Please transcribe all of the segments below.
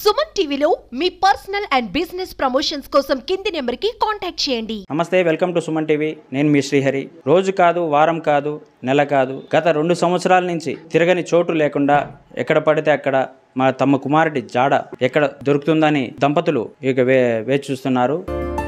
సుమన్ టీవీలో మీ personal and business promotions కోసం కింది నెంబర్కి కాంటాక్ట్ చేయండి నమస్తే వెల్కమ్ టు సుమన్ టీవీ నేను మీ శ్రీహరి రోజు కాదు వారం కాదు నెల కాదు గత రెండు సంవత్సరాల నుంచి తిరగని చోటు లేకుండా ఎక్కడ పడితే అక్కడ మా తమ కుమారుడి జాడ ఎక్కడ దొరుకుతుందని దంపతులు ఇక వే వేచి చూస్తున్నారు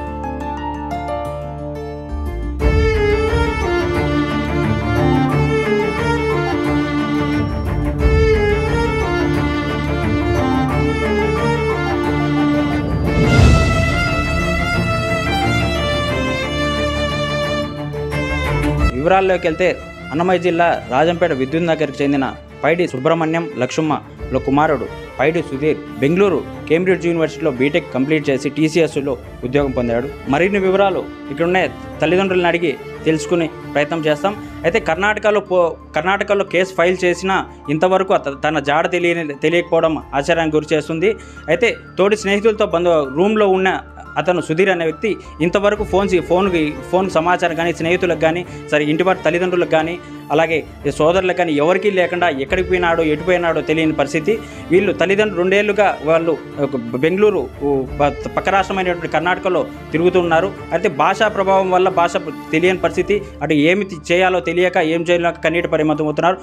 వివరాల్లోకి వెళ్తే అన్నమయ్య జిల్లా రాజంపేట విద్యుత్ నగర్కి చెందిన పైడి సుబ్రహ్మణ్యం లక్ష్మ లో కుమారుడు పైడి సుధీర్ బెంగళూరు కేంబ్రిడ్జ్ యూనివర్సిటీలో బీటెక్ కంప్లీట్ చేసి టీసీఎస్లో ఉద్యోగం పొందాడు మరిన్ని వివరాలు ఇక్కడున్న తల్లిదండ్రులను అడిగి తెలుసుకునే ప్రయత్నం చేస్తాం అయితే కర్ణాటకలో పో కర్ణాటకలో కేసు ఫైల్ చేసినా ఇంతవరకు అత- తన జాడ తెలియని తెలియకపోవడం ఆశ్చర్యానికి గురి చేస్తుంది అయితే తోటి స్నేహితులతో బంధు రూమ్లో ఉన్న అతను సుధీర్ అనే వ్యక్తి ఇంతవరకు ఫోన్ ఫోన్కి ఫోన్ సమాచారం కానీ స్నేహితులకు కానీ సరే ఇంటి వారి తల్లిదండ్రులకు కానీ అలాగే ఈ సోదరులకు కానీ ఎవరికీ లేకుండా ఎక్కడికి పోయినాడో ఎటు పోయినాడో తెలియని పరిస్థితి వీళ్ళు తల్లిదండ్రులు రెండేళ్లుగా వాళ్ళు ఒక బెంగళూరు ఊ, ప- పక్క రాష్ట్రమైనటువంటి కర్ణాటకలో తిరుగుతున్నారు అయితే భాషా ప్రభావం వల్ల భాష తెలియని పరిస్థితి అటు ఏమి తి- చేయాలో తెలియక ఏం చేయాలో కన్నీటి పరిమితం అవుతున్నారు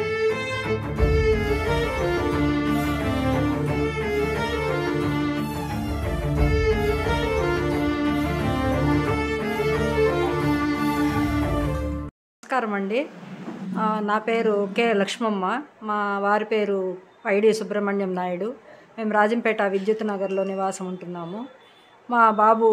నమస్కారం అండి ఆ, నా పేరు కె లక్ష్మమ్మ మా వారి పేరు ఐడి సుబ్రహ్మణ్యం నాయుడు మేము రాజంపేట విద్యుత్ నగర్లో నివాసం ఉంటున్నాము మా బాబు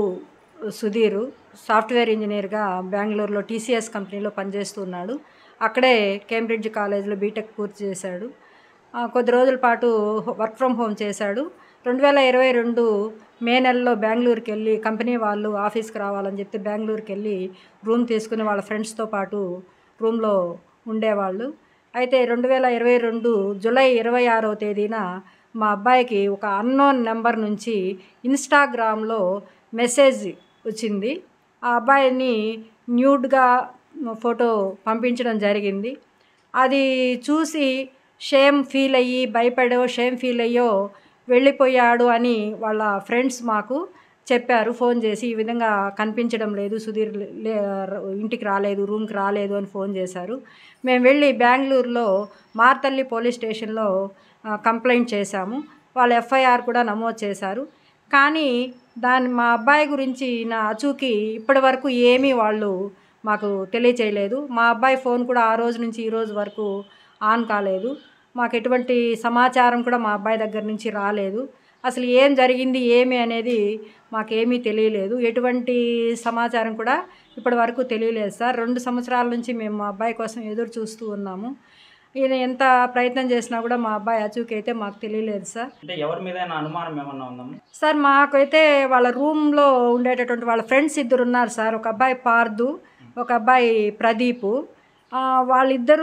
సుధీరు సాఫ్ట్వేర్ ఇంజనీర్గా బెంగళూరులో టీసీఎస్ కంపెనీలో పనిచేస్తున్నాడు అక్కడే కేంబ్రిడ్జ్ కాలేజీలో బీటెక్ పూర్తి చేశాడు ఆ, కొద్ది రోజుల పాటు వర్క్ ఫ్రమ్ హోమ్ చేశాడు రెండు వేల ఇరవై రెండు మే నెలలో బెంగళూరుకి వెళ్ళి కంపెనీ వాళ్ళు ఆఫీస్కి రావాలని చెప్తే బెంగళూరుకి వెళ్ళి రూమ్ తీసుకుని వాళ్ళ ఫ్రెండ్స్తో పాటు రూమ్లో ఉండేవాళ్ళు అయితే రెండు వేల ఇరవై రెండు జూలై ఇరవై ఆరవ తేదీన మా అబ్బాయికి ఒక అన్నోన్ నెంబర్ నుంచి ఇన్స్టాగ్రామ్లో మెసేజ్ వచ్చింది ఆ అబ్బాయిని న్యూడ్గా ఫోటో పంపించడం జరిగింది అది చూసి షేమ్ ఫీల్ అయ్యి భయపడో షేమ్ ఫీల్ అయ్యో వెళ్ళిపోయాడు అని వాళ్ళ ఫ్రెండ్స్ మాకు చెప్పారు ఫోన్ చేసి ఈ విధంగా కనిపించడం లేదు సుధీర్ లే ఇంటికి రాలేదు రూమ్కి రాలేదు అని ఫోన్ చేశారు మేము వెళ్ళి బెంగళూరులో మార్తల్లి పోలీస్ స్టేషన్లో ఆ, కంప్లైంట్ చేశాము వాళ్ళు ఎఫ్ఐఆర్ కూడా నమోదు చేశారు కానీ దాని మా అబ్బాయి గురించి నా అచూకి ఇప్పటి వరకు ఏమీ వాళ్ళు మాకు తెలియచేయలేదు మా అబ్బాయి ఫోన్ కూడా ఆ రోజు నుంచి ఈ రోజు వరకు ఆన్ కాలేదు మాకు ఎటువంటి సమాచారం కూడా మా అబ్బాయి దగ్గర నుంచి రాలేదు అసలు ఏం జరిగింది ఏమి అనేది మాకేమీ తెలియలేదు ఎటువంటి సమాచారం కూడా ఇప్పటి వరకు తెలియలేదు సార్ రెండు సంవత్సరాల నుంచి మేము మా అబ్బాయి కోసం ఎదురు చూస్తూ ఉన్నాము ఈయన ఎంత ప్రయత్నం చేసినా కూడా మా అబ్బాయి అచూకి అయితే మాకు తెలియలేదు సార్ అంటే ఎవరి మీద అనుమానం ఏమన్నా ఉందమ్మా సార్ మాకైతే వాళ్ళ రూమ్లో ఉండేటటువంటి వాళ్ళ ఫ్రెండ్స్ ఇద్దరు ఉన్నారు సార్ ఒక అబ్బాయి పార్దు ఒక అబ్బాయి ప్రదీపు ఆ, వాళ్ళిద్దరూ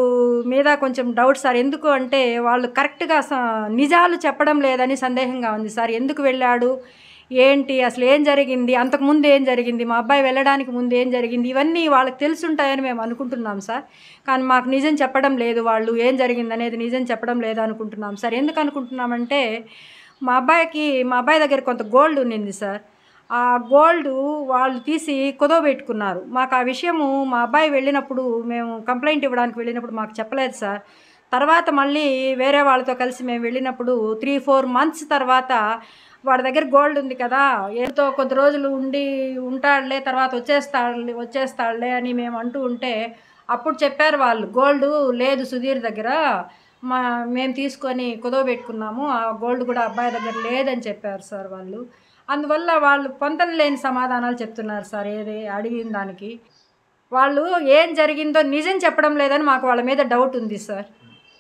మీద కొంచెం డౌట్ సార్ ఎందుకు అంటే వాళ్ళు కరెక్ట్గా స- నిజాలు చెప్పడం లేదని సందేహంగా ఉంది సార్ ఎందుకు వెళ్ళాడు ఏంటి అసలు ఏం జరిగింది అంతకుముందు ఏం జరిగింది మా అబ్బాయి వెళ్ళడానికి ముందు ఏం జరిగింది ఇవన్నీ వాళ్ళకి తెలుసుంటాయని మేము అనుకుంటున్నాం సార్ కానీ మాకు నిజం చెప్పడం లేదు వాళ్ళు ఏం జరిగింది అనేది నిజం చెప్పడం లేదు అనుకుంటున్నాం సార్ ఎందుకు అనుకుంటున్నామంటే మా అబ్బాయికి మా అబ్బాయి దగ్గర కొంత గోల్డ్ ఉన్నింది సార్ ఆ గోల్డ్ వాళ్ళు తీసి కుదవబెట్టుకున్నారు మాకు ఆ విషయము మా అబ్బాయి వెళ్ళినప్పుడు మేము కంప్లైంట్ ఇవ్వడానికి వెళ్ళినప్పుడు మాకు చెప్పలేదు సార్ తర్వాత మళ్ళీ వేరే వాళ్ళతో కలిసి మేము వెళ్ళినప్పుడు త్రీ ఫోర్ మంత్స్ తర్వాత వాడి దగ్గర గోల్డ్ ఉంది కదా ఏదో కొద్ది రోజులు ఉండి ఉంటాడులే తర్వాత వచ్చేస్తాడులే వచ్చేస్తాడులే అని మేము అంటూ ఉంటే అప్పుడు చెప్పారు వాళ్ళు గోల్డ్ లేదు సుధీర్ దగ్గర మా మేము తీసుకొని కుదవబెట్టుకున్నాము ఆ గోల్డ్ కూడా అబ్బాయి దగ్గర లేదని చెప్పారు సార్ వాళ్ళు అందువల్ల వాళ్ళు పొంతన లేని సమాధానాలు చెప్తున్నారు సార్ ఏది అడిగిన దానికి వాళ్ళు ఏం జరిగిందో నిజం చెప్పడం లేదని మాకు వాళ్ళ మీద డౌట్ ఉంది సార్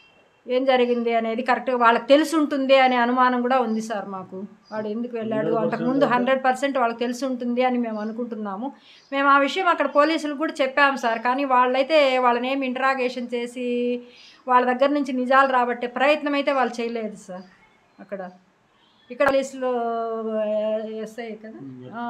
ఏం జరిగింది అనేది కరెక్ట్గా వాళ్ళకి తెలిసి ఉంటుంది అనే అనుమానం కూడా ఉంది సార్ మాకు వాడు ఎందుకు వెళ్ళాడు అంతకుముందు హండ్రెడ్ పర్సెంట్ వాళ్ళకి తెలిసి ఉంటుంది అని మేము అనుకుంటున్నాము మేము ఆ విషయం అక్కడ పోలీసులకు కూడా చెప్పాము సార్ కానీ వాళ్ళైతే వాళ్ళని ఏమి ఇంటరాగేషన్ చేసి వాళ్ళ దగ్గర నుంచి నిజాలు రాబట్టే ప్రయత్నం అయితే వాళ్ళు చేయలేదు సార్ అక్కడ ఇక్కడ పోలీసులో ఎస్ఐ కదా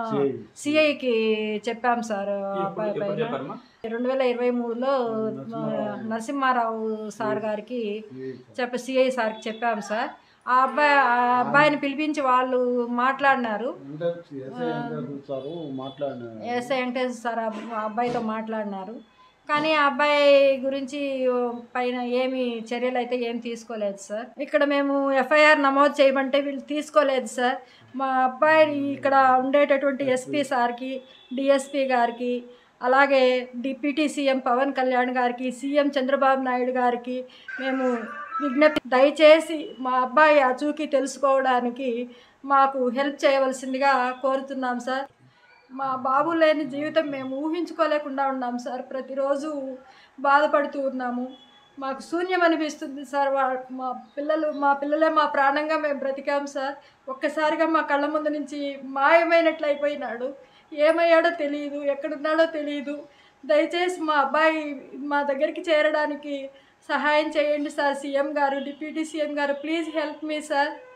సిఐకి చెప్పాం సార్ ఆ అబ్బాయి పైన రెండు వేల ఇరవై మూడులో నరసింహారావు సార్ గారికి చెప్ప సిఐ సార్కి చెప్పాం సార్ ఆ అబ్బాయి ఆ అబ్బాయిని పిలిపించి వాళ్ళు మాట్లాడినారు అంటే ఎస్ఐ వెంకటేశ్వర సారు మాట్లాడినారు ఎస్ఐ వెంకటేశ్వర సార్ ఆ ఆ అబ్బాయితో మాట్లాడినారు కానీ ఆ అబ్బాయి గురించి పైన ఏమి చర్యలు అయితే ఏం తీసుకోలేదు సార్ ఇక్కడ మేము ఎఫ్ఐఆర్ నమోదు చేయమంటే వీళ్ళు తీసుకోలేదు సార్ మా అబ్బాయి ఇక్కడ ఉండేటటువంటి ఎస్పీ సార్కి డిఎస్పి గారికి అలాగే డిప్యూటీ సీఎం పవన్ కళ్యాణ్ గారికి సీఎం చంద్రబాబు నాయుడు గారికి మేము విజ్ఞప్తి దయచేసి మా అబ్బాయి అచూకి తెలుసుకోవడానికి మాకు హెల్ప్ చేయవలసిందిగా కోరుతున్నాం సార్ మా బాబు లేని జీవితం మేము ఊహించుకోలేకుండా ఉన్నాం సార్ ప్రతిరోజు బాధపడుతూ ఉన్నాము మాకు శూన్యం అనిపిస్తుంది సార్ వా మా పిల్లలు మా పిల్లలే మా ప్రాణంగా మేము బ్రతికాం సార్ ఒక్కసారిగా మా కళ్ళ ముందు నుంచి మాయమైనట్లు అయిపోయినాడు ఏమయ్యాడో తెలియదు ఎక్కడున్నాడో తెలియదు దయచేసి మా అబ్బాయి మా దగ్గరికి చేరడానికి సహాయం చేయండి సార్ సీఎం గారు డిప్యూటీ సీఎం గారు ప్లీజ్ హెల్ప్ మీ సార్